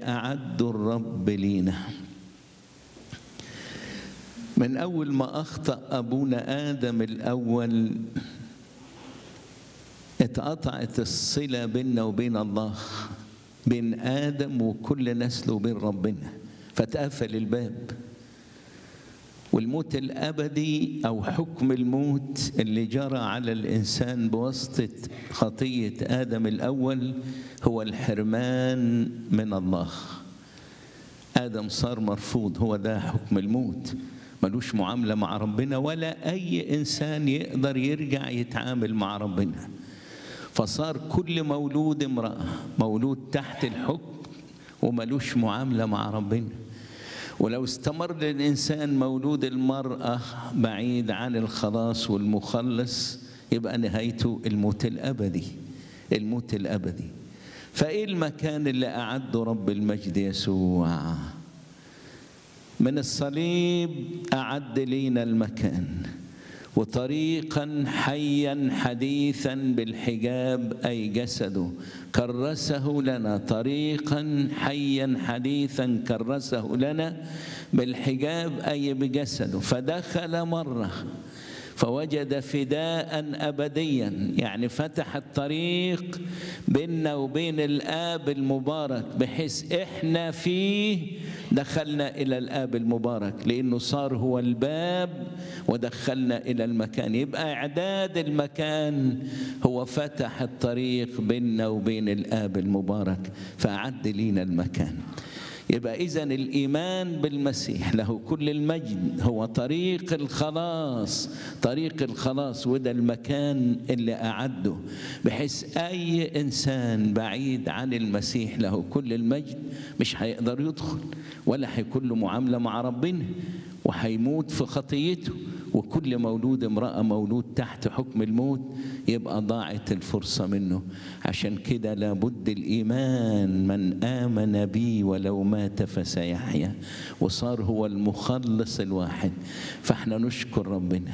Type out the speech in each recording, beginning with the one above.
أعده الرب لينا من أول ما أخطأ أبونا آدم الأول اتقطعت الصلة بيننا وبين الله بين آدم وكل نسله وبين ربنا فاتقفل الباب والموت الأبدي أو حكم الموت اللي جرى على الإنسان بواسطة خطية آدم الأول هو الحرمان من الله آدم صار مرفوض هو ده حكم الموت ملوش معاملة مع ربنا ولا أي إنسان يقدر يرجع يتعامل مع ربنا فصار كل مولود امرأة مولود تحت الحكم وملوش معاملة مع ربنا ولو استمر الإنسان مولود المرأة بعيد عن الخلاص والمخلص يبقى نهايته الموت الأبدي الموت الأبدي فإيه المكان اللي أعده رب المجد يسوع من الصليب أعد لينا المكان وطريقا حيا حديثا بالحجاب أي جسده كرسه لنا طريقا حيا حديثا كرسه لنا بالحجاب أي بجسده فدخل مرة فوجد فداء ابديا يعني فتح الطريق بيننا وبين الاب المبارك بحيث احنا فيه دخلنا الى الاب المبارك لانه صار هو الباب ودخلنا الى المكان يبقى اعداد المكان هو فتح الطريق بيننا وبين الاب المبارك فاعد لينا المكان يبقى إذا الإيمان بالمسيح له كل المجد هو طريق الخلاص طريق الخلاص وده المكان اللي أعده بحيث أي إنسان بعيد عن المسيح له كل المجد مش هيقدر يدخل ولا هيكون له معاملة مع ربنا وهيموت في خطيته وكل مولود امرأة مولود تحت حكم الموت يبقى ضاعت الفرصة منه عشان كده لابد الإيمان من آمن بي ولو مات فسيحيا وصار هو المخلص الواحد فاحنا نشكر ربنا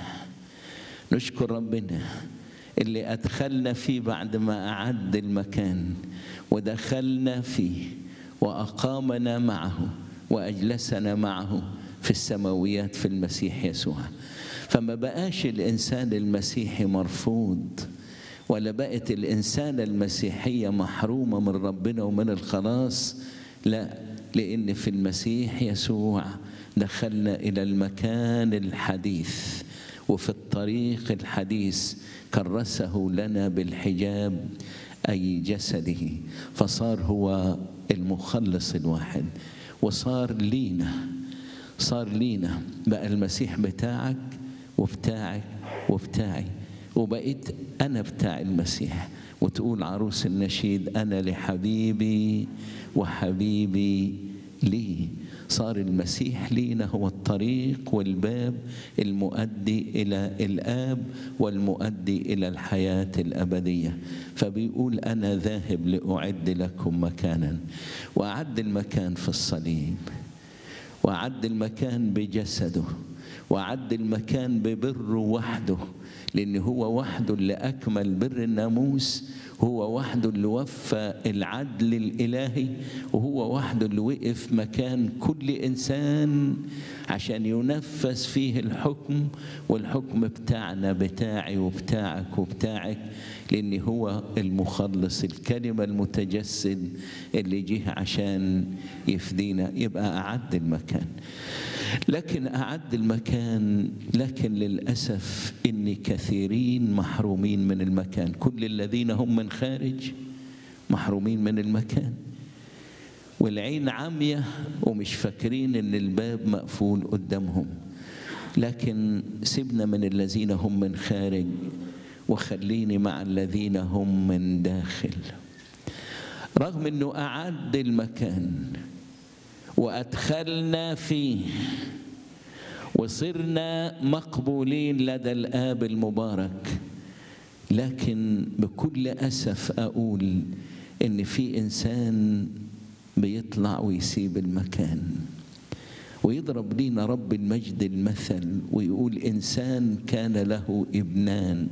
نشكر ربنا اللي أدخلنا فيه بعد ما أعد المكان ودخلنا فيه وأقامنا معه وأجلسنا معه في السماويات في المسيح يسوع فما بقاش الإنسان المسيحي مرفوض ولا بقت الإنسان المسيحية محرومة من ربنا ومن الخلاص لا لأن في المسيح يسوع دخلنا إلى المكان الحديث وفي الطريق الحديث كرسه لنا بالحجاب أي جسده فصار هو المخلص الواحد وصار لينا صار لينا بقى المسيح بتاعك وبتاعك وبتاعي وبقيت أنا بتاع المسيح وتقول عروس النشيد أنا لحبيبي وحبيبي لي صار المسيح لينا هو الطريق والباب المؤدي إلى الآب والمؤدي إلى الحياة الأبدية فبيقول أنا ذاهب لأعد لكم مكانا وأعد المكان في الصليب وأعد المكان بجسده وأعد المكان ببره وحده لأن هو وحده اللي أكمل بر الناموس هو وحده اللي وفى العدل الإلهي وهو وحده اللي وقف مكان كل إنسان عشان ينفذ فيه الحكم والحكم بتاعنا بتاعي وبتاعك وبتاعك لأن هو المخلص الكلمة المتجسد اللي جه عشان يفدينا يبقى أعد المكان لكن أعد المكان لكن للأسف إن كثيرين محرومين من المكان كل الذين هم من خارج محرومين من المكان والعين عامية ومش فاكرين إن الباب مقفول قدامهم لكن سيبنا من الذين هم من خارج وخليني مع الذين هم من داخل رغم انه اعد المكان وادخلنا فيه وصرنا مقبولين لدى الاب المبارك لكن بكل اسف اقول ان في انسان بيطلع ويسيب المكان ويضرب لينا رب المجد المثل ويقول انسان كان له ابنان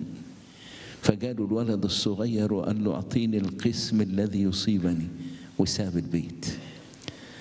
فجاله الولد الصغير وقال له اعطيني القسم الذي يصيبني وساب البيت